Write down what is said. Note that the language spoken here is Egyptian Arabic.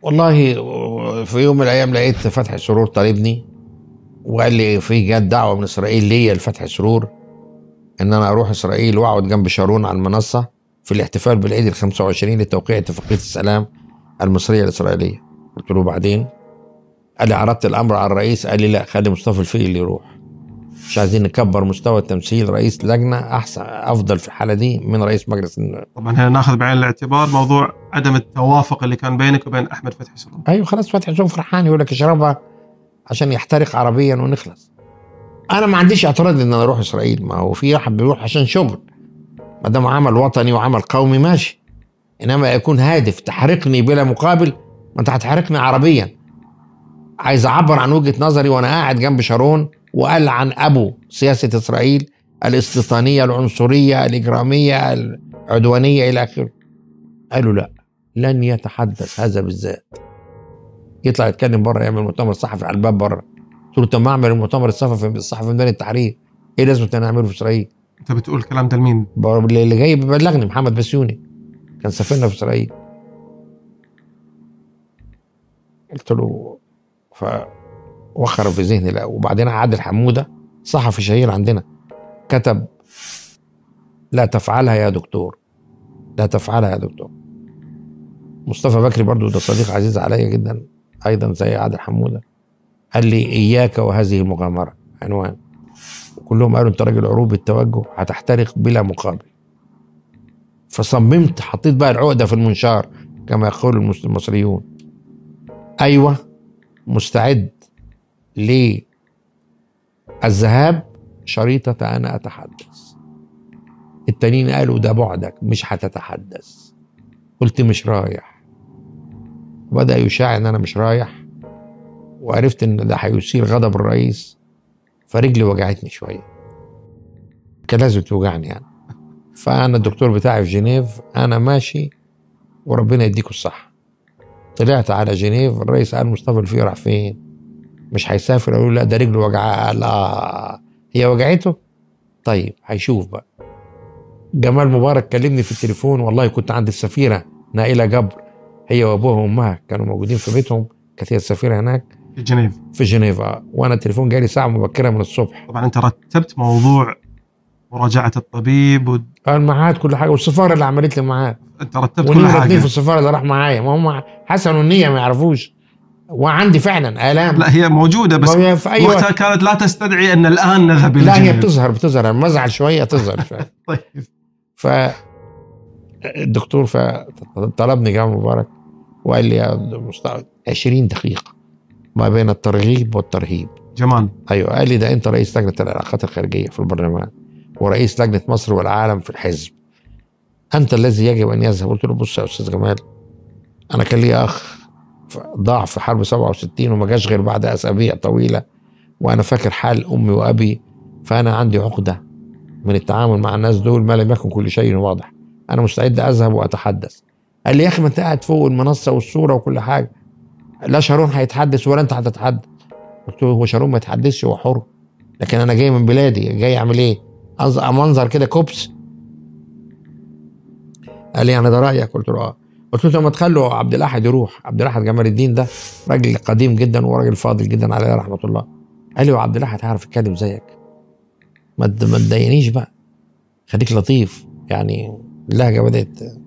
والله في يوم من الايام لقيت فتحي سرور طالبني وقال لي في جت دعوه من اسرائيل ليا لفتحي سرور ان انا اروح اسرائيل واقعد جنب شارون على المنصه في الاحتفال بالعيد ال 25 لتوقيع اتفاقيه السلام المصريه الاسرائيليه قلت له بعدين قال لي عرضت الامر على الرئيس قال لي لا خلي مصطفى الفقي اللي يروح مش عايزين نكبر مستوى التمثيل رئيس لجنه احسن افضل في الحاله دي من رئيس مجلس النواب طبعا هنا ناخذ بعين الاعتبار موضوع عدم التوافق اللي كان بينك وبين احمد فتحي سرور ايوه خلاص فتحي سرور فرحان يقول لك اشربها عشان يحترق عربيا ونخلص انا ما عنديش اعتراض ان انا اروح اسرائيل ما هو في واحد بيروح عشان شغل ما دام عمل وطني وعمل قومي ماشي انما يكون هادف تحرقني بلا مقابل ما انت هتحرقني عربيا عايز اعبر عن وجهه نظري وانا قاعد جنب شارون وقال عن ابو سياسه اسرائيل الاستيطانيه العنصريه الاجراميه العدوانيه الى اخره قالوا لا لن يتحدث هذا بالذات يطلع يتكلم بره يعمل مؤتمر صحفي على الباب بره قلت له طب ما اعمل المؤتمر الصحفي الصحفي في ميدان التحرير ايه لازم انا اعمله في اسرائيل انت بتقول الكلام ده لمين؟ اللي جاي بيبلغني محمد بسيوني كان سافرنا في اسرائيل قلت له ف وخر في ذهني لا وبعدين عادل حموده صحفي شهير عندنا كتب لا تفعلها يا دكتور لا تفعلها يا دكتور مصطفى بكري برضو ده صديق عزيز عليا جدا ايضا زي عادل حموده قال لي اياك وهذه المغامره عنوان كلهم قالوا انت راجل عروبي التوجه هتحترق بلا مقابل فصممت حطيت بقى العقده في المنشار كما يقول المصريون ايوه مستعد للذهاب شريطة أنا أتحدث التانيين قالوا ده بعدك مش هتتحدث قلت مش رايح بدأ يشاع إن أنا مش رايح وعرفت إن ده هيثير غضب الرئيس فرجلي وجعتني شوية كان لازم توجعني يعني فأنا الدكتور بتاعي في جنيف أنا ماشي وربنا يديكوا الصحة طلعت على جنيف الرئيس قال مصطفى الفقي راح فين؟ مش هيسافر اقول لا ده رجله وجعاه قال اه هي وجعته طيب هيشوف بقى جمال مبارك كلمني في التليفون والله كنت عند السفيره نائله جبر هي وابوها وامها كانوا موجودين في بيتهم كانت هي السفيره هناك في جنيف في جنيف اه وانا التليفون جالي ساعه مبكره من الصبح طبعا انت رتبت موضوع مراجعه الطبيب و... الميعاد كل حاجه والسفاره اللي عملت لي الميعاد انت رتبت كل والنمرة حاجه اتنين في السفاره اللي راح معايا ما هم حسنوا النيه ما يعرفوش وعندي فعلا الام لا هي موجوده بس وهي في أي وقتها وقت. كانت لا تستدعي ان الان نذهب الى لا هي جنيف. بتظهر بتظهر لما ازعل شويه تظهر شويه طيب ف الدكتور فطلبني جامع مبارك وقال لي يا مستعد 20 دقيقه ما بين الترغيب والترهيب جمال ايوه قال لي ده انت رئيس لجنه العلاقات الخارجيه في البرلمان ورئيس لجنه مصر والعالم في الحزب انت الذي يجب ان يذهب قلت له بص يا استاذ جمال انا كان لي اخ ضاع في حرب 67 وما جاش غير بعد اسابيع طويله وانا فاكر حال امي وابي فانا عندي عقده من التعامل مع الناس دول ما لم يكن كل شيء واضح انا مستعد اذهب واتحدث قال لي يا اخي ما انت قاعد فوق المنصه والصوره وكل حاجه لا شارون هيتحدث ولا انت هتتحدث قلت له هو شارون ما يتحدثش هو حر لكن انا جاي من بلادي جاي اعمل ايه أنظ- منظر كده كوبس قال لي يعني ده رايك قلت له اه قلت له طب ما تخلوا عبد الاحد يروح عبد الاحد جمال الدين ده راجل قديم جدا وراجل فاضل جدا عليه رحمه الله قال لي وعبد الاحد هيعرف يتكلم زيك ما تد- ما تضايقنيش بقى خليك لطيف يعني اللهجه بدات